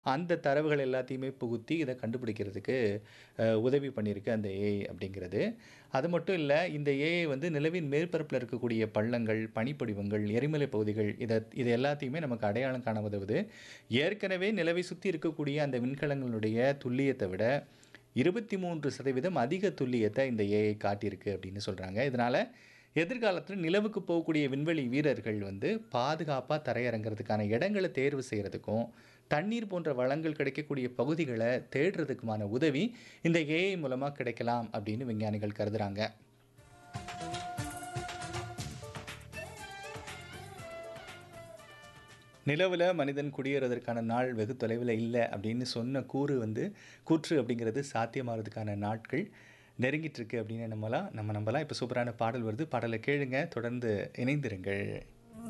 அந்த தரவுகள் எல்லாத்தையுமே புகுத்தி இத கண்டுபிடிக்கிறதுக்கு அ உதவி பண்ணியிருக்கு அந்த ஏஐ அப்படிங்கிறது. அது மட்டும் இல்ல, இந்த ஏஐ வந்து நிலவின் மேற்பரப்புல இருக்கக்கூடிய பள்ளங்கள், பனிப்படிவங்கள், எரிமலை பகுதிகள் இத இது எல்லாத்தையுமே நமக்கு அடையாளம் காண உதவுது. ஏற்கனவே நிலவை சுத்தி இருக்கக்கூடிய அந்த விண்கலங்களுடைய துல்லியத்த விட 23% அதிக துல்லியத்த இந்த ஏஐ காட்டியிருக்கு அப்படின்னு சொல்றாங்க. இதனால எதிர்காலத்தில நிலவுக்கு போகக்கூடிய விண்வெளி வீரர்கள் வந்து பாதுகாப்பா தரையிறங்குறதுக்கான இடங்கள தேர்வு செய்றதுக்கும், தண்ணீர் போன்ற வளங்கள் கிடைக்கக்கூடிய பகுதிகள தேடுறதுக்குமான உதவி இந்த ஏஐ மூலமா கிடைக்கலாம் அப்படின்னு விஞ்ஞானிகள் கருதுறாங்க. நிலவுல மனிதன் குடியேறுவதற்கான நாள் வெகு தொலைவில இல்ல அப்படின்னு சொன்ன கூறு வந்து கூற்று அப்படிங்கிறது சாத்தியமாகறதுக்கான நாட்கள் நெருங்கிட்டு இருக்கு அப்படின்னு நம்மலாம் நம்ம நம்பலாம். இப்ப சூப்பரான பாடல் வருது. பாடல கேளுங்க. தொடர்ந்து இணைந்திருங்கள்.